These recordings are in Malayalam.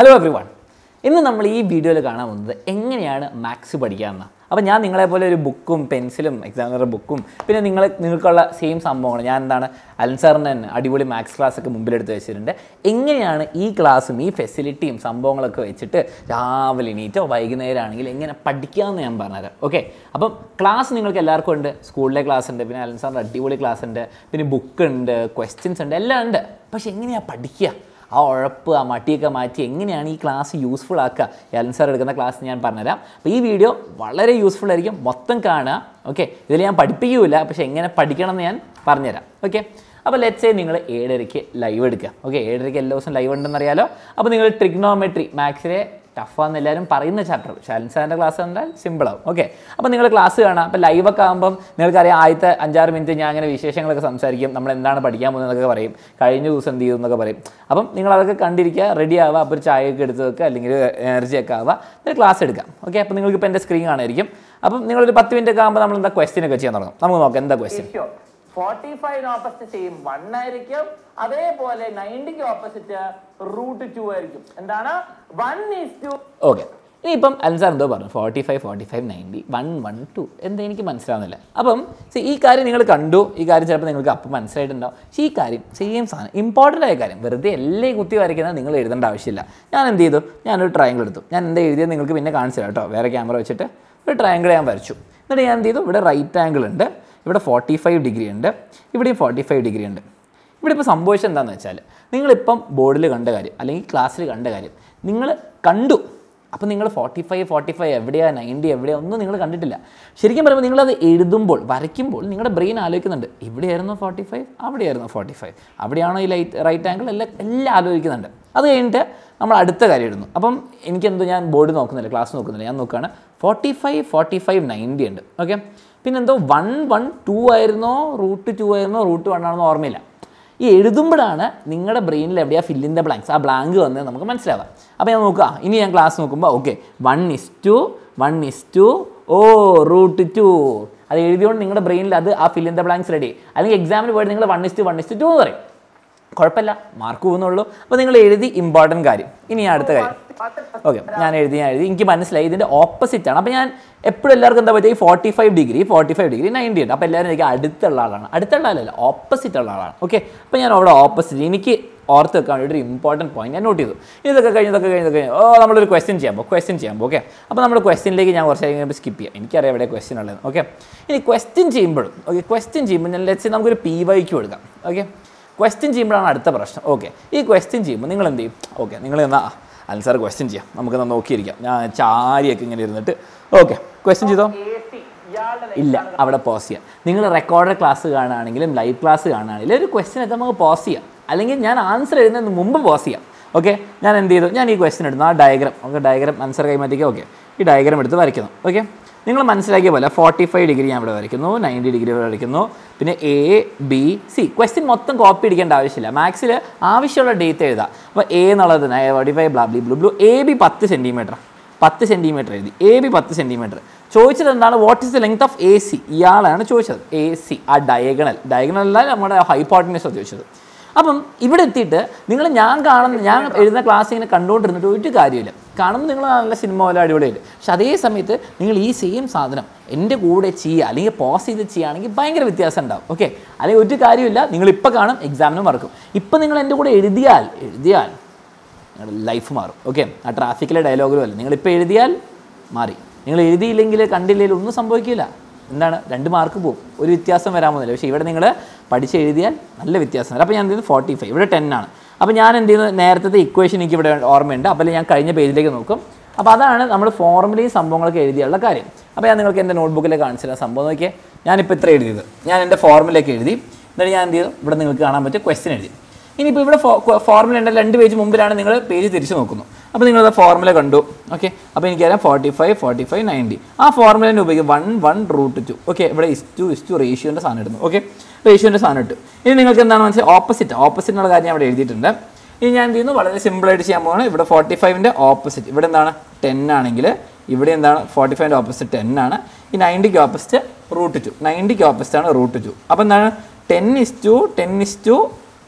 ഹലോ എവ്രി വൺ ഇന്ന് നമ്മൾ ഈ വീഡിയോയിൽ കാണാൻ പോകുന്നത് എങ്ങനെയാണ് മാത്സ് പഠിക്കാമെന്ന് അപ്പോൾ ഞാൻ നിങ്ങളെ പോലെ ഒരു ബുക്കും പെൻസിലും എക്സാമിനർ ബുക്കും പിന്നെ നിങ്ങൾ നിങ്ങൾക്കുള്ള സെയിം സംഭവങ്ങൾ ഞാൻ എന്താണ് അൽസാറിന് തന്നെ അടിപൊളി മാത്സ് ക്ലാസ് ഒക്കെ മുമ്പിലെടുത്ത് വെച്ചിട്ടുണ്ട് എങ്ങനെയാണ് ഈ ക്ലാസ്സും ഈ ഫെസിലിറ്റിയും സംഭവങ്ങളൊക്കെ വെച്ചിട്ട് രാവിലെ എണീറ്റോ വൈകുന്നേരം ആണെങ്കിൽ എങ്ങനെ പഠിക്കാമെന്ന് ഞാൻ പറഞ്ഞുതരാം ഓക്കെ അപ്പം ക്ലാസ് നിങ്ങൾക്ക് എല്ലാവർക്കും ഉണ്ട് സ്കൂളിലെ ക്ലാസ് ഉണ്ട് പിന്നെ അലൻസാറിൻ്റെ അടിപൊളി ക്ലാസ് ഉണ്ട് പിന്നെ ബുക്ക് ഉണ്ട് ക്വസ്റ്റ്യൻസ് ഉണ്ട് എല്ലാം ഉണ്ട് പക്ഷെ എങ്ങനെയാണ് പഠിക്കുക ആ ഉഴപ്പ് ആ മട്ടിയൊക്കെ മാറ്റി എങ്ങനെയാണ് ഈ ക്ലാസ് യൂസ്ഫുൾ ആക്കുക എലൻ സാർ എടുക്കുന്ന ക്ലാസ് ഞാൻ പറഞ്ഞുതരാം അപ്പോൾ ഈ വീഡിയോ വളരെ യൂസ്ഫുൾ ആയിരിക്കും മൊത്തം കാണുക ഓക്കെ ഇതിൽ ഞാൻ പഠിപ്പിക്കൂല പക്ഷേ എങ്ങനെ പഠിക്കണം എന്ന് ഞാൻ പറഞ്ഞുതരാം ഓക്കെ അപ്പോൾ ലെറ്റ്സേ നിങ്ങൾ ഏഴരയ്ക്ക് ലൈവ് എടുക്കുക ഓക്കെ ഏഴരയ്ക്ക് എല്ലാ ദിവസവും ലൈവ് ഉണ്ടെന്ന് അറിയാലോ അപ്പോൾ നിങ്ങൾ ട്രിഗ്നോമെട്രി മാത്സിലെ ടഫാന്ന് എല്ലാവരും പറയുന്ന ചാപ്റ്റർ ഷാലൻ സാറിൻ്റെ ക്ലാസ് കണ്ടാൽ സിമ്പിളാവും ഓക്കെ അപ്പോൾ നിങ്ങൾ ക്ലാസ് കാണാം അപ്പോൾ ലൈവൊക്കെ ആകുമ്പം നിങ്ങൾക്കറിയാം ആദ്യത്തെ അഞ്ചാറ് മിനിറ്റ് ഞാൻ അങ്ങനെ വിശേഷങ്ങളൊക്കെ സംസാരിക്കും നമ്മൾ എന്താണ് പഠിക്കാൻ പോകുന്നതൊക്കെ പറയും കഴിഞ്ഞ ദിവസം എന്ത് ചെയ്തു എന്നൊക്കെ പറയും അപ്പം നിങ്ങൾ അതൊക്കെ കണ്ടിരിക്കുക റെഡി ആവുക അപ്പോൾ ഒരു ചായയൊക്കെ എടുത്ത് വെക്കുക അല്ലെങ്കിൽ എനർജി ഒക്കെ ആവുക എന്നിട്ട് ക്ലാസ് എടുക്കാം ഓക്കെ അപ്പോൾ നിങ്ങൾക്ക് ഇപ്പോൾ എൻ്റെ സ്ക്രീൻ കാണായിരിക്കും അപ്പം നിങ്ങളൊരു പത്ത് മിനിറ്റ് ഒക്കെ ആകുമ്പോൾ നമ്മൾ എന്താ ക്വസ്റ്റ്യൻ ഒക്കെ ചെയ്യാൻ തുടങ്ങും നമുക്ക് നോക്കാം എന്താ ക്വസ്റ്റ്യൻ റേഷ്യോ ഫോർട്ടി ഫൈവിന് ഓപ്പോസിറ്റ് സെയിം വൺ ആയിരിക്കും അതേപോലെ നയൻറ്റിക്ക് ഓപ്പോസിറ്റ് റൂട്ട് ടു ആയിരിക്കും എന്താണ് വൺ ഈസ് ടു ഓക്കെ ഇനിയിപ്പം അൻസാർ എന്തോ പറഞ്ഞു forty five forty five ninety one one two എന്താ എനിക്ക് മനസ്സിലാവുന്നില്ല അപ്പം see, ഈ കാര്യം നിങ്ങൾ കണ്ടു ഈ കാര്യം ചിലപ്പോൾ നിങ്ങൾക്ക് അപ്പം മനസ്സിലായിട്ടുണ്ടാവും പക്ഷേ ഈ കാര്യം സെയിം സാധനം ഇമ്പോർട്ടൻ്റ് ആയ കാര്യം വെറുതെ എല്ലാം കുത്തി വരയ്ക്കുന്നത് നിങ്ങൾ എഴുതേണ്ട ആവശ്യമില്ല ഞാൻ എന്ത് ചെയ്തു ഞാനൊരു ട്രയാങ്കിൾ എടുത്തു ഞാൻ എന്താ എഴുതിയത് നിങ്ങൾക്ക് പിന്നെ കാണിച്ചു തരാം കേട്ടോ വേറെ ക്യാമറ വെച്ചിട്ട് ഒരു ട്രയാങ്കിൾ ഞാൻ വരച്ചു എന്നിട്ട് ഞാൻ എന്ത് ചെയ്തു ഇവിടെ റൈറ്റ് ആംഗിൾ ഉണ്ട് ഇവിടെ ഫോർട്ടി ഫൈവ് ഡിഗ്രി ഉണ്ട് ഇവിടെയും ഫോർട്ടി ഫൈവ് ഡിഗ്രി ഉണ്ട് ഇവിടെ ഇപ്പോൾ സംഭവിച്ചത് എന്താണെന്ന് വെച്ചാൽ നിങ്ങളിപ്പം ബോർഡിൽ കണ്ട കാര്യം അല്ലെങ്കിൽ ക്ലാസ്സിൽ കണ്ട കാര്യം നിങ്ങൾ കണ്ടു അപ്പോൾ നിങ്ങൾ ഫോർട്ടി ഫൈവ് ഫോർട്ടി ഫൈവ് എവിടെയാണ് നയൻറ്റി എവിടെയാണ് ഒന്നും നിങ്ങൾ കണ്ടിട്ടില്ല ശരിക്കും പറയുമ്പോൾ നിങ്ങളത് എഴുതുമ്പോൾ വരയ്ക്കുമ്പോൾ നിങ്ങളുടെ ബ്രെയിൻ ആലോചിക്കുന്നുണ്ട് ഇവിടെയായിരുന്നു ഫോർട്ടി ഫൈവ് അവിടെയായിരുന്നു ഫോർട്ടി ഫൈവ് അവിടെയാണോ ഈ ലൈറ്റ് റൈറ്റ് ആംഗിൾ എല്ലാം എല്ലാം ആലോചിക്കുന്നുണ്ട് അത് കഴിഞ്ഞിട്ട് നമ്മൾ അടുത്ത കാര്യം ഇടുന്നു അപ്പം എനിക്കെന്തോ ഞാൻ ബോർഡ് നോക്കുന്നില്ല ക്ലാസ് നോക്കുന്നില്ല ഞാൻ നോക്കുകയാണ് forty five forty five ninety ഉണ്ട് ഓക്കെ പിന്നെന്തോ വൺ വൺ ടു ആയിരുന്നോ റൂട്ട് ടു ആയിരുന്നോ റൂട്ട് വൺ ആണെന്നോ ഓർമ്മയില്ല ഈ എഴുതുമ്പോഴാണ് നിങ്ങളുടെ ബ്രെയിനിൽ എവിടെയാണ് ഫില്ല് ഇൻ ദ ബ്ലാങ്ക്സ് ആ ബ്ലാങ്ക് വന്ന് നമുക്ക് മനസ്സിലാവാം അപ്പോൾ ഞാൻ നോക്കുക ഇനി ഞാൻ ക്ലാസ് നോക്കുമ്പോൾ okay one is two one is two oh root two അത് എഴുതിയോണ്ട് നിങ്ങളുടെ ബ്രെയിനിൽ അത് ആ fill in the blanks ready അല്ലെങ്കിൽ എക്സാമിന് പോയിട്ട് നിങ്ങൾ one is two one is two two എന്ന് പറയും കുഴപ്പമില്ല മാർക്ക് പോകുന്നുള്ളൂ അപ്പോൾ നിങ്ങൾ എഴുതി ഇമ്പോർട്ടൻറ്റ് കാര്യം ഇനി ഞാൻ അടുത്ത കാര്യം ഓക്കെ ഞാൻ എഴുതി ഞാൻ എഴുതി എനിക്ക് മനസ്സിലായി ഇതിൻ്റെ ഓപ്പോസിറ്റ് ആണ് അപ്പോൾ ഞാൻ എപ്പോഴും എല്ലാവർക്കും എന്താ പറ്റുക ഈ forty five degree forty five degree ninety ഉണ്ട് അപ്പോൾ എല്ലാവരും എനിക്ക് അടുത്തുള്ള ആളാണ് അടുത്തുള്ള ആളല്ല ഓപ്പോസിറ്റ് ഉള്ള ആളാണ് ഓക്കെ അപ്പോൾ ഞാൻ അവിടെ ഓപ്പോസിറ്റ് എനിക്ക് ഓർത്ത് വെക്കാൻ വേണ്ടി ഒരു ഇമ്പോർട്ടൻറ്റ് പോയിന്റ് ഞാൻ നോട്ട് ചെയ്തു ഇതൊക്കെ കഴിഞ്ഞ് ഇതൊക്കെ കഴിഞ്ഞ് ഇതൊക്കെ കഴിഞ്ഞ് ഓ നമ്മളൊരു ക്വസ്റ്റ്യൻ ചെയ്യാം ക്വസ്റ്റ്യൻ ചെയ്യാം ഓക്കെ അപ്പോൾ നമ്മൾ ക്വസ്റ്റ്യനിലേക്ക് ഞാൻ കുറച്ച് കഴിയുമ്പോൾ സ്കിപ്പ് ചെയ്യാം എനിക്കറിയാം എവിടെ ക്വസ്റ്റ്യൻ ഉള്ളത് ഓക്കെ ഇനി ക്വസ്റ്റ്യൻ ചെയ്യുമ്പോഴും ഓക്കെ ക്വസ്റ്റ്യൻ ചെയ്യുമ്പോൾ ഞാൻ ലെറ്റ്സ് നമുക്കൊരു പി വൈക്ക് കൊടുക്കാം ഓക്കെ ക്വസ്റ്റ്യൻ ചെയ്യുമ്പോഴാണ് അടുത്ത പ്രശ്നം ഓക്കെ ഈ ക്വസ്റ്റ്യൻ ചെയ്യുമ്പോൾ നിങ്ങൾ എന്ത് ചെയ്യും ഓക്കെ നിങ്ങൾ എന്നാ അൻസാർ ക്വസ്റ്റ്യൻ ചെയ്യാം നമുക്ക് നോക്കിയിരിക്കാം ഞാൻ ചാരിയൊക്കെ ഇങ്ങനെ ഇരുന്നിട്ട് ഓക്കെ ക്വസ്റ്റ്യൻ ചെയ്തോ എ സി ഇയാളുടെ ഇല്ല അവിടെ പോസ് ചെയ്യാം നിങ്ങൾ റെക്കോർഡഡ് ക്ലാസ് കാണുകയാണെങ്കിലും ലൈവ് ക്ലാസ് കാണുകയാണെങ്കിലും ഒരു ക്വസ്റ്റ്യൻ എടുത്ത് നമുക്ക് പോസ് ചെയ്യാം അല്ലെങ്കിൽ ഞാൻ ആൻസർ എഴുതുന്നതിന് മുമ്പ് പോസ് ചെയ്യാം ഓക്കെ ഞാൻ എന്ത് ചെയ്തു ഞാൻ ഈ ക്വസ്റ്റ്യൻ എടുത്തു ആ ഡയഗ്രാം നമുക്ക് ഡയഗ്രാം ആൻസർ കൈമാറ്റിക്കുക ഓക്കെ ഈ ഡയഗ്രാം എടുത്ത് വരയ്ക്കുന്നു ഓക്കെ നിങ്ങൾ മനസ്സിലാക്കിയ പോലെ ഫോർട്ടി ഫൈവ് ഡിഗ്രി ഞാൻ ഇവിടെ വരയ്ക്കുന്നു നയൻറ്റി ഡിഗ്രി ഇവിടെ വരയ്ക്കുന്നു പിന്നെ എ ബി സി ക്വസ്റ്റ്യൻ മൊത്തം കോപ്പി അടിക്കേണ്ട ആവശ്യമില്ല മാത്സിൽ ആവശ്യമുള്ള ഡേറ്റ് എഴുതാം അപ്പോൾ എ എന്നുള്ളത് ഫോർട്ടി ഫൈവ് ബ്ലാബ്ലി ബ്ലൂ ബ്ലൂ എ ബി പത്ത് സെൻറ്റിമീറ്റർ പത്ത് സെൻറ്റിമീറ്റർ എഴുതി എ ബി പത്ത് സെൻറ്റിമീറ്റർ ചോദിച്ചത് എന്താണ് what is the length of A C ഇയാളാണ് ചോദിച്ചത് എ സി ആ ഡയഗണൽ ഡയഗണൽ അല്ല നമ്മുടെ ഹൈപ്പോട്ടിനെസ് ചോദിച്ചത് അപ്പം ഇവിടെ എത്തിയിട്ട് നിങ്ങൾ ഞാൻ കാണുന്ന ഞാൻ എഴുതുന്ന ക്ലാസ് ഇങ്ങനെ കണ്ടുകൊണ്ടിരുന്നിട്ട് ഒരു കാര്യമില്ല കാണുമ്പോൾ നിങ്ങൾ നല്ല സിനിമ പോലെ അടിപൊളിയായിട്ട് പക്ഷെ അതേ സമയത്ത് നിങ്ങൾ ഈ സെയിം സാധനം എൻ്റെ കൂടെ ചെയ്യുക അല്ലെങ്കിൽ പോസ് ചെയ്ത് ചെയ്യുകയാണെങ്കിൽ ഭയങ്കര വ്യത്യാസം ഉണ്ടാവും ഓക്കെ അല്ലെങ്കിൽ ഒരു കാര്യമില്ല നിങ്ങൾ ഇപ്പോൾ കാണും എക്സാമിന് മറക്കും ഇപ്പം നിങ്ങൾ എൻ്റെ കൂടെ എഴുതിയാൽ എഴുതിയാൽ നിങ്ങളുടെ ലൈഫ് മാറും ഓക്കെ ആ ട്രാഫിക്കിലെ ഡയലോഗിലും അല്ല നിങ്ങളിപ്പോൾ എഴുതിയാൽ മാറി നിങ്ങൾ എഴുതിയില്ലെങ്കിൽ കണ്ടില്ലെങ്കിൽ ഒന്നും സംഭവിക്കില്ല എന്താണ് രണ്ട് മാർക്ക് പോകും ഒരു വ്യത്യാസം വരാൻ പോകുന്നില്ല പക്ഷേ ഇവിടെ നിങ്ങൾ പഠിച്ച് എഴുതിയാൽ നല്ല വ്യത്യാസം വരും അപ്പോൾ ഞാൻ എന്ത് ചെയ്യുന്നു ഫോർട്ടി ഫൈവ് ഇവിടെ ടെൻ ആണ് അപ്പോൾ ഞാൻ എന്ത് ചെയ്യുന്നു നേരത്തെ ഇക്വേഷൻ എനിക്ക് ഇവിടെ ഓർമ്മയുണ്ട് അപ്പോൾ ഞാൻ കഴിഞ്ഞ പേജിലേക്ക് നോക്കും അപ്പോൾ അതാണ് നമ്മൾ ഫോർമുലയും സംഭവങ്ങളൊക്കെ എഴുതിയുള്ള കാര്യം അപ്പോൾ ഞാൻ നിങ്ങൾക്ക് എൻ്റെ നോട്ട്ബുക്കിലേക്ക് കാണിച്ചു തരാം സംഭവം നോക്കിയേ ഞാനിപ്പോൾ ഇത്ര എഴുതിയത് ഞാൻ എൻ്റെ ഫോർമുലയൊക്കെ എഴുതി എന്നിട്ട് ഞാൻ എന്ത് ചെയ്തു ഇവിടെ നിങ്ങൾക്ക് കാണാൻ പറ്റിയ ക്വസ്റ്റ്യൻ എഴുതി ഇനിയിപ്പോൾ ഇവിടെ ഫോർമുല ഉണ്ട് രണ്ട് പേജ് മുമ്പിലാണ് നിങ്ങൾ പേജ് തിരിച്ച് നോക്കുന്നു അപ്പോൾ നിങ്ങളത് ഫോർമുല കണ്ടു ഓക്കെ അപ്പോൾ എനിക്കറിയാം forty five forty five ninety ആ ഫോർമുലേൻ്റെ ഉപയോഗിക്കും one one root two okay ഇവിടെ ഇസ് ടു ഇസ് ടു റേഷ്യോൻ്റെ സാധനം ഇടുന്നു ഓക്കെ റേഷ്യോൻ്റെ സാധനം ഇട്ടു ഇനി നിങ്ങൾക്ക് എന്താണ് മനസ്സിലായി ഓപ്പോസിറ്റ് ഓപ്പോസിറ്റ് എന്നുള്ള കാര്യം ഞാൻ അവിടെ എഴുതിയിട്ടുണ്ട് ഇനി ഞാൻ എന്ത് ചെയ്യുന്നു വളരെ സിമ്പിളായിട്ട് ചെയ്യാൻ പോകുന്നത് ഇവിടെ ഫോർട്ടി ഫൈവിൻ്റെ ഓപ്പോസിറ്റ് ഇവിടെ എന്താണ് ടെൻ ആണെങ്കിൽ ഇവിടെ എന്താണ് ഫോർട്ടി ഫൈവിൻ്റെ ഓപ്പോസിറ്റ് ടെൻ ആണ് ഈ നയൻറ്റിക്ക് ഓപ്പോസിറ്റ് റൂട്ട് ടു നയൻറ്റിക്ക് ഓപ്പോസിറ്റ് ആണ് റൂട്ട് ടു അപ്പോൾ എന്താണ് ten is to ten is to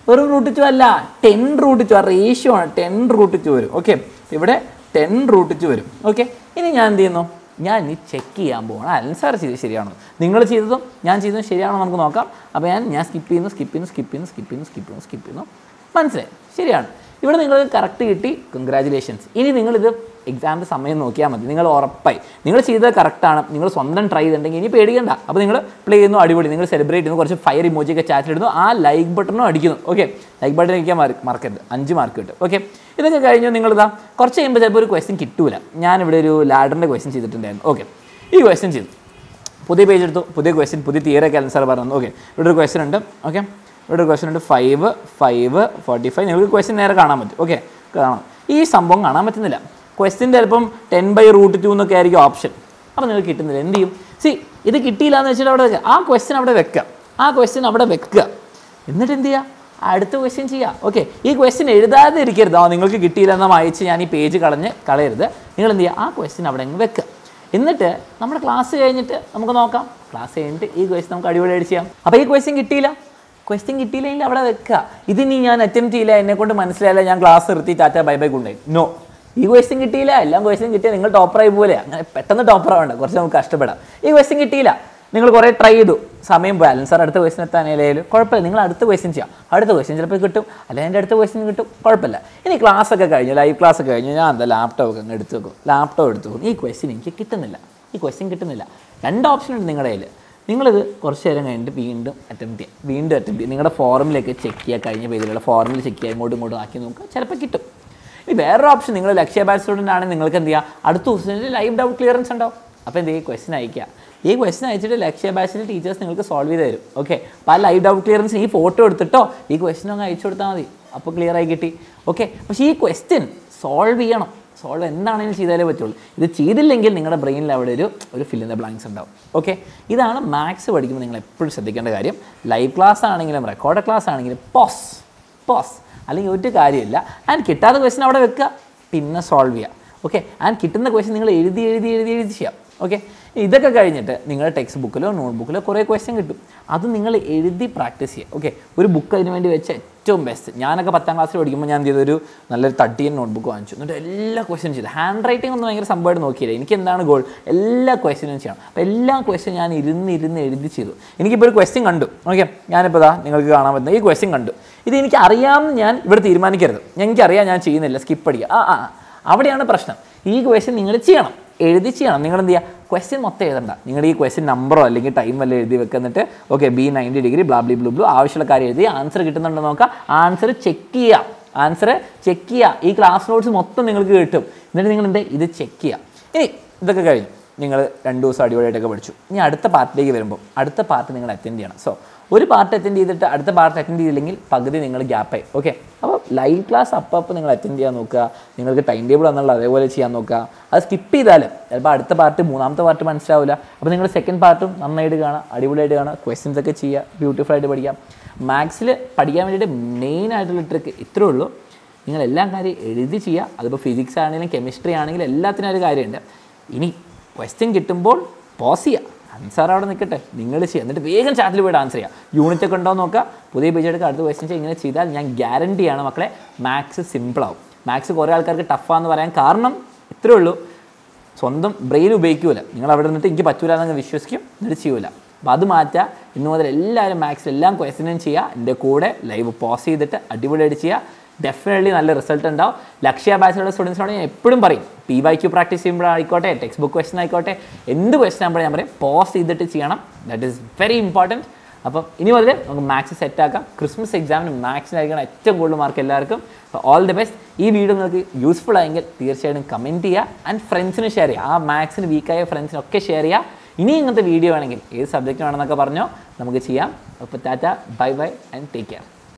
വെറും റൂട്ട് ടു അല്ല ടെൻ റൂട്ട് ടു ആ റേഷ്യോ ആണ് ടെൻ റൂട്ട് ടു വരും ഓക്കെ ഇവിടെ ടെൻ റൂട്ട് ടു വരും ഓക്കെ ഇനി ഞാൻ എന്ത് ചെയ്യുന്നു ഞാൻ ഇനി ചെക്ക് ചെയ്യാൻ പോകണം അൻസാർ ചെയ്ത് ശരിയാണോ നിങ്ങൾ ചെയ്തതും ഞാൻ ചെയ്തതും ശരിയാണോ നമുക്ക് നോക്കാം അപ്പോൾ ഞാൻ ഞാൻ സ്കിപ്പ് ചെയ്യുന്നു സ്കിപ്പ് ചെയ്യുന്നു സ്കിപ്പ് ചെയ്യുന്നു സ്കിപ്പ് ചെയ്യുന്നു സ്കിപ്പ് ചെയ്യുന്നു സ്കിപ്പ് ചെയ്യുന്നു മനസ്സിലായി ശരിയാണ് ഇവിടെ നിങ്ങൾ കറക്റ്റ് കിട്ടി കൺഗ്രാജുലേഷൻസ് ഇനി നിങ്ങളിത് എക്സാമിൻ്റെ സമയം നോക്കിയാൽ മതി നിങ്ങൾ ഉറപ്പായി നിങ്ങൾ ചെയ്തത് കറക്റ്റാണ് നിങ്ങൾ സ്വന്തം ട്രൈ ചെയ്തിട്ടുണ്ടെങ്കിൽ ഇനി പേടിക്കണ്ട അപ്പോൾ നിങ്ങൾ പ്ലേ ചെയ്യുന്നു അടിപൊളി നിങ്ങൾ സെലിബ്രേറ്റ് ചെയ്യുന്നു കുറച്ച് ഫയർ ഇമോജിയൊക്കെ ചാറ്റിലിടുന്നു ആ ലൈക്ക് ബട്ടണും അടിക്കുന്നു ഓക്കെ ലൈക്ക് ബട്ടൺ അടിക്കാൻ മാർക്കരുത് അഞ്ച് മാർക്ക് കിട്ടും ഓക്കെ ഇതൊക്കെ കഴിഞ്ഞു നിങ്ങളിതാ കുറച്ച് കഴിയുമ്പോൾ ചിലപ്പോൾ ഒരു ക്വസ്റ്റ്യൻ കിട്ടൂല ഞാനിവിടെ ഒരു ലാഡറിൻ്റെ ക്വസ്റ്റ്യൻ ചെയ്തിട്ടുണ്ടായിരുന്നു ഓക്കെ ഈ ക്വസ്റ്റ്യൻ ചെയ്തു പുതിയ പേജ് എടുത്തു പുതിയ ക്വസ്റ്റ്യൻ പുതിയ തിയറി ഒക്കെ ആൻസർ പറഞ്ഞു ഓക്കെ ഇവിടെ ഒരു ക്വസ്റ്റ്യൻ ഉണ്ട് ഓക്കെ ഇവിടെ ഒരു ക്വസ്റ്റ്യൻ ഉണ്ട് ഫൈവ് ഫൈവ് ഫോർട്ടി ഫൈവ് നിങ്ങൾക്ക് ക്വസ്റ്റ്യൻ നേരെ കാണാൻ പറ്റും ഓക്കെ കാണാം ഈ സംഭവം കാണാൻ പറ്റുന്നില്ല ക്വസ്റ്റ്യൻ ചിലപ്പം ടെൻ ബൈ റൂട്ട് ടു എന്നൊക്കെ ആയിരിക്കും ഓപ്ഷൻ അപ്പോൾ നിങ്ങൾക്ക് കിട്ടുന്നില്ല എന്ത് ചെയ്യും സി ഇത് കിട്ടിയില്ല എന്ന് വെച്ചിട്ട് അവിടെ വെക്കുക ആ ക്വസ്റ്റ്യൻ അവിടെ വെക്കുക ആ ക്വസ്റ്റ്യൻ അവിടെ വെക്കുക എന്നിട്ട് എന്ത് ചെയ്യുക അടുത്ത ക്വസ്റ്റ്യൻ ചെയ്യാം ഓക്കെ ഈ ക്വസ്റ്റ്യൻ എഴുതാതെ ഇരിക്കരുത് ആ നിങ്ങൾക്ക് കിട്ടിയില്ല എന്ന് വായിച്ച് ഞാൻ ഈ പേജ് കളഞ്ഞ് കളയരുത് നിങ്ങൾ എന്ത് ചെയ്യുക ആ ക്വസ്റ്റ്യൻ അവിടെ അങ്ങ് വെക്കുക എന്നിട്ട് നമ്മുടെ ക്ലാസ് കഴിഞ്ഞിട്ട് നമുക്ക് നോക്കാം ക്ലാസ് കഴിഞ്ഞിട്ട് ഈ ക്വസ്റ്റ്യൻ നമുക്ക് അടിപൊളിയായിട്ട് ചെയ്യാം അപ്പോൾ ഈ ക്വസ്റ്റ്യൻ കിട്ടിയില്ല ക്വസ്റ്റ്യൻ കിട്ടിയില്ലെങ്കിൽ അവിടെ വെക്കുക ഇതിനി ഞാൻ അറ്റംപ്റ്റ് ചെയ്യില്ല എന്നെ കൊണ്ട് മനസ്സിലായില്ല ഞാൻ ക്ലാസ് നിർത്തി ടാറ്റ ബൈ ബൈ കൊണ്ടുപോയി നോ ഈ ക്വസ്റ്റ്യൻ കിട്ടിയില്ല എല്ലാം ക്വസ്റ്റ്യൻ കിട്ടിയാൽ നിങ്ങൾ ടോപ്പറായി പോലെ അങ്ങനെ പെട്ടെന്ന് ടോപ്പർ ആവണ്ട കുറച്ച് നമുക്ക് കഷ്ടപ്പെടാം ഈ ക്വസ്റ്റ്യൻ കിട്ടിയില്ല നിങ്ങൾ കുറേ ട്രൈ ചെയ്തു സമയം പോയി അല്ലെങ്കിൽ സാർ അടുത്ത ക്വസ്റ്റ്യൻ എത്താനായാലും കുഴപ്പമില്ല നിങ്ങൾ അടുത്ത ക്വസ്റ്റ്യൻ ചെയ്യാം അടുത്ത ക്വസ്റ്റ്യൻ ചിലപ്പോൾ കിട്ടും അല്ലെങ്കിൽ എൻ്റെ അടുത്ത ക്വസ്റ്റ്യൻ കിട്ടും കുഴപ്പമില്ല ഇനി ക്ലാസ് ഒക്കെ കഴിഞ്ഞു ലൈവ് ക്ലാസ് ഒക്കെ കഴിഞ്ഞു ഞാൻ എന്താ ലാപ്ടോപ്പ് ഒക്കെ അങ്ങ് എടുത്ത് വെക്കും ലാപ്ടോപ്പ് എടുത്ത് വെക്കും ഈ ക്വസ്റ്റ്യൻ എനിക്ക് കിട്ടുന്നില്ല ഈ ക്വസ്റ്റ്യൻ കിട്ടുന്നില്ല രണ്ട് ഓപ്ഷൻ ഉണ്ട് നിങ്ങളുടെ കയ്യിൽ നിങ്ങളിത് കുറച്ച് നേരം കഴിഞ്ഞിട്ട് വീണ്ടും അറ്റംപ്റ്റ് ചെയ്യാം വീണ്ടും അറ്റംപ്റ്റ് ചെയ്യാം നിങ്ങളുടെ ഫോറമിലേക്ക് ചെക്ക് ചെയ്യുക കഴിഞ്ഞ പേജിലുള്ള ഫോറമിൽ ചെക്ക് ചെയ്യുക ഇങ്ങോട്ടും ഇങ്ങോട്ടും ആക്കി നോക്കുക ചിലപ്പോൾ കിട്ടും ഇനി വേറൊരു ഓപ്ഷൻ നിങ്ങൾ ലക്ഷ്യ ബാച്ച് സ്റ്റുഡൻ്റ് ആണെങ്കിൽ നിങ്ങൾക്ക് എന്ത് ചെയ്യുക അടുത്ത ദിവസം ലൈവ് ഡൗട്ട് ക്ലിയറൻസ് ഉണ്ടാവും അപ്പോൾ എന്ത് ചെയ്യുക ക്വസ്റ്റൻ അയക്കുക ഈ ക്വസ്റ്റൻ അയച്ചിട്ട് ലക്ഷ്യ ബാച്ചിലെ ടീച്ചേഴ്സ് നിങ്ങൾക്ക് സോൾവ് ചെയ്ത് തരും ഓക്കെ അപ്പോൾ ആ ലൈവ് ഡൗട്ട് ക്ലിയറൻസ് ഈ ഫോട്ടോ എടുത്തിട്ടോ ഈ ക്വസ്റ്റൻ അങ്ങ് അയച്ചു കൊടുത്താൽ മതി അപ്പോൾ ക്ലിയർ ആയി കിട്ടി ഓക്കെ പക്ഷേ ഈ ക്വസ്റ്റ്യൻ സോൾവ് ചെയ്യണം സോൾവ് എന്താണെങ്കിലും ചെയ്താലേ പറ്റുള്ളൂ ഇത് ചെയ്തില്ലെങ്കിൽ നിങ്ങളുടെ ബ്രെയിനിൽ അവിടെ ഒരു ഒരു ഫിൽ ഇൻ ദ ബ്ലാങ്ക്സ് ഉണ്ടാവും ഓക്കെ ഇതാണ് മാത്സ് പഠിക്കുമ്പോൾ നിങ്ങൾ എപ്പോഴും ശ്രദ്ധിക്കേണ്ട കാര്യം ലൈവ് ക്ലാസ് ആണെങ്കിലും റെക്കോർഡ് ക്ലാസ് ആണെങ്കിലും പോസ് പോസ് അല്ലെങ്കിൽ ഒരു കാര്യമില്ല ആൻഡ് കിട്ടാത്ത ക്വസ്റ്റൻ അവിടെ വെക്കുക പിന്നെ സോൾവ് ചെയ്യുക ഓക്കെ ആൻഡ് കിട്ടുന്ന ക്വസ്റ്റൻ നിങ്ങൾ എഴുതി എഴുതി എഴുതി എഴുതി ചെയ്യാം ഓക്കെ ഇതൊക്കെ കഴിഞ്ഞിട്ട് നിങ്ങളുടെ ടെക്സ്റ്റ് ബുക്കിലോ നോട്ട് ബുക്കിലോ കുറേ ക്വസ്റ്റ്യൻ കിട്ടും അത് നിങ്ങൾ എഴുതി പ്രാക്ടീസ് ചെയ്യുക ഓക്കെ ഒരു ബുക്ക് അതിന് വേണ്ടി വെച്ച ഏറ്റവും ബെസ്റ്റ് ഞാനൊക്കെ പത്താം ക്ലാസ്സിൽ പഠിക്കുമ്പോൾ ഞാൻ എന്ത് ചെയ്തൊരു നല്ലൊരു തട്ടിയൻ നോട്ട് ബുക്ക് വാങ്ങിച്ചു എന്നിട്ട് എല്ലാ ക്വസ്റ്റ്യൻ ചെയ്തു ഹാൻഡ് റൈറ്റിംഗ് ഒന്നും ഭയങ്കര സംഭവമായിട്ട് നോക്കിയില്ല എനിക്ക് എന്താണ് ഗോൾ എല്ലാ ക്വസ്റ്റ്യനും ചെയ്യണം അപ്പോൾ എല്ലാ ക്വസ്റ്റ്യൻ ഞാൻ ഇരുന്ന് ഇരുന്ന് എഴുതി ചെയ്തു എനിക്കിപ്പോൾ ഒരു ക്വസ്റ്റ്യൻ കണ്ടു ഓക്കെ ഞാനിപ്പോൾ ഇതാ നിങ്ങൾക്ക് കാണാൻ പറ്റുന്ന ഈ ക്വസ്റ്റ്യൻ കണ്ടു ഇത് എനിക്ക് അറിയാമെന്ന് ഞാൻ ഇവിടെ തീരുമാനിക്കരുത് എനിക്കറിയാം ഞാൻ ചെയ്യുന്നില്ല സ്കിപ്പ് അടിക്കുക ആ ആ ആ. അവിടെയാണ് പ്രശ്നം ഈ ക്വസ്റ്റ്യൻ നിങ്ങൾ ചെയ്യണം എഴുതി ചെയ്യണം നിങ്ങൾ എന്ത് ചെയ്യുക ക്വസ്റ്റ്യൻ മൊത്തം എഴുതണ്ട നിങ്ങൾ ഈ ക്വസ്റ്റ്യൻ നമ്പറോ അല്ലെങ്കിൽ ടൈം വല്ല എഴുതി വെക്കുന്നിട്ട് ഓക്കെ ബി നയൻറ്റി ഡിഗ്രി ബ്ലാബ്ലി ബ്ലൂ ബ്ലൂ ആവശ്യമുള്ള കാര്യം എഴുതി ആൻസർ കിട്ടുന്നുണ്ടോ നോക്കുക ആൻസർ ചെക്ക് ചെയ്യാം ആൻസർ ചെക്ക് ചെയ്യുക ഈ ക്ലാസ് നോട്ട്സ് മൊത്തം നിങ്ങൾക്ക് കിട്ടും എന്നിട്ട് നിങ്ങൾ എന്ത് ഇത് ചെക്ക് ചെയ്യുക ഇനി ഇതൊക്കെ കഴിഞ്ഞു നിങ്ങൾ രണ്ട് ദിവസം അടിപൊളിയായിട്ടൊക്കെ പഠിച്ചു ഇനി അടുത്ത പാർട്ടിലേക്ക് വരുമ്പോൾ അടുത്ത പാർട്ട് നിങ്ങൾ അറ്റൻഡ് ചെയ്യണം സോ ഒരു പാർട്ട് അറ്റൻഡ് ചെയ്തിട്ട് അടുത്ത പാർട്ട് അറ്റൻഡ് ചെയ്തില്ലെങ്കിൽ പകുതി നിങ്ങൾ ഗ്യാപ്പായി ഓക്കെ അപ്പോൾ ലൈവ് ക്ലാസ് അപ്പം അപ്പം നിങ്ങൾ അറ്റൻഡ് ചെയ്യാൻ നോക്കുക നിങ്ങൾക്ക് ടൈം ടേബിൾ എന്നുള്ള അതേപോലെ ചെയ്യാൻ നോക്കുക അത് സ്കിപ്പ് ചെയ്താലും ചിലപ്പോൾ അടുത്ത പാർട്ട് മൂന്നാമത്തെ പാർട്ട് മനസ്സിലാവില്ല അപ്പോൾ നിങ്ങൾ സെക്കൻഡ് പാർട്ടും നന്നായിട്ട് കാണാം അടിപൊളിയായിട്ട് കാണാം ക്വസ്റ്റ്യൻസ് ഒക്കെ ചെയ്യുക ബ്യൂട്ടിഫുൾ ആയിട്ട് പഠിക്കാം മാത്സിൽ പഠിക്കാൻ വേണ്ടിയിട്ട് മെയിൻ ആയിട്ടുള്ള ട്രിക്ക് ഇത്രേ ഉള്ളൂ നിങ്ങൾ എല്ലാ കാര്യം എഴുതി ചെയ്യുക അതിപ്പോൾ ഫിസിക്സ് ആണെങ്കിലും കെമിസ്ട്രി ആണെങ്കിലും എല്ലാത്തിനും ഒരു കാര്യമുണ്ട് ഇനി ക്വസ്റ്റ്യൻ കിട്ടുമ്പോൾ പോസ് ചെയ്യുക ആൻസർ അവിടെ നിൽക്കട്ടെ നിങ്ങൾ ചെയ്യുക എന്നിട്ട് വേഗം ചാറ്റിൽ പോയിട്ട് ആൻസർ ചെയ്യുക യൂണിറ്റ് ഒക്കെ ഉണ്ടോ എന്ന് നോക്കുക പുതിയ പേജ് എടുക്കുക അടുത്ത ക്വസ്റ്റ്യൻ ചെയ്യുക ഇങ്ങനെ ചെയ്താൽ ഞാൻ ഗ്യാരണ്ടി ആണ് മക്കളെ മാത്സ് സിമ്പിളാവും മാത്സ് കുറേ ആൾക്കാർക്ക് ടഫാന്ന് പറയാൻ കാരണം ഇത്രേ ഉള്ളൂ സ്വന്തം ബ്രെയിൻ ഉപയോഗിക്കൂല നിങ്ങൾ അവിടെ നിന്നിട്ട് എനിക്ക് പറ്റൂല എന്നങ്ങ് വിശ്വസിക്കും എന്നിട്ട് ചെയ്യൂല അപ്പോൾ അത് മാറ്റുക ഇന്നു മുതൽ എല്ലാവരും മാത്സിൽ എല്ലാം ക്വസ്റ്റ്യനും ചെയ്യുക എൻ്റെ കൂടെ ലൈവ് പോസ് ചെയ്തിട്ട് അടിപൊളിയായിട്ട് ചെയ്യുക ഡെഫിനറ്റ്ലി നല്ല റിസൾട്ട് ഉണ്ടാവും ലക്ഷ്യ ബാച്ചിലുള്ള സ്റ്റുഡൻസിനോട് ഞാൻ എപ്പോഴും പറയും പി വൈ ക്യു പ്രാക്ടീസ് ചെയ്യുമ്പോഴായിക്കോട്ടെ ടെക്സ്റ്റ് ബുക്ക് ക്വസ്റ്റൻ ആയിക്കോട്ടെ എന്ത് ക്വസ്റ്റൻ ആകുമ്പോഴും ഞാൻ പറയും പോസ് ചെയ്തിട്ട് ചെയ്യണം ദാറ്റ് ഈസ് വെരി ഇമ്പോർട്ടൻറ്റ് അപ്പം ഇനി മുതൽ നമുക്ക് മാത്സ് സെറ്റ് ആക്കാം ക്രിസ്മസ് എക്സാമിന് മാത്സിനായിരിക്കണം ഏറ്റവും കൂടുതൽ മാർക്ക് എല്ലാവർക്കും അപ്പോൾ ഓൾ ദി ബെസ്റ്റ് ഈ വീഡിയോ നിങ്ങൾക്ക് യൂസ്ഫുൾ ആയെങ്കിൽ തീർച്ചയായിട്ടും കമൻറ്റ് ചെയ്യുക ആൻഡ് ഫ്രണ്ട്സിന് ഷെയർ ചെയ്യുക ആ മാത്സിന് വീക്കായ ഫ്രണ്ട്സിനൊക്കെ ഷെയർ ചെയ്യുക ഇനി ഇങ്ങനത്തെ വീഡിയോ വേണമെങ്കിൽ ഏത് സബ്ജക്റ്റ് വേണമെന്നൊക്കെ പറഞ്ഞോ നമുക്ക് ചെയ്യാം അപ്പോൾ tata bye bye and take care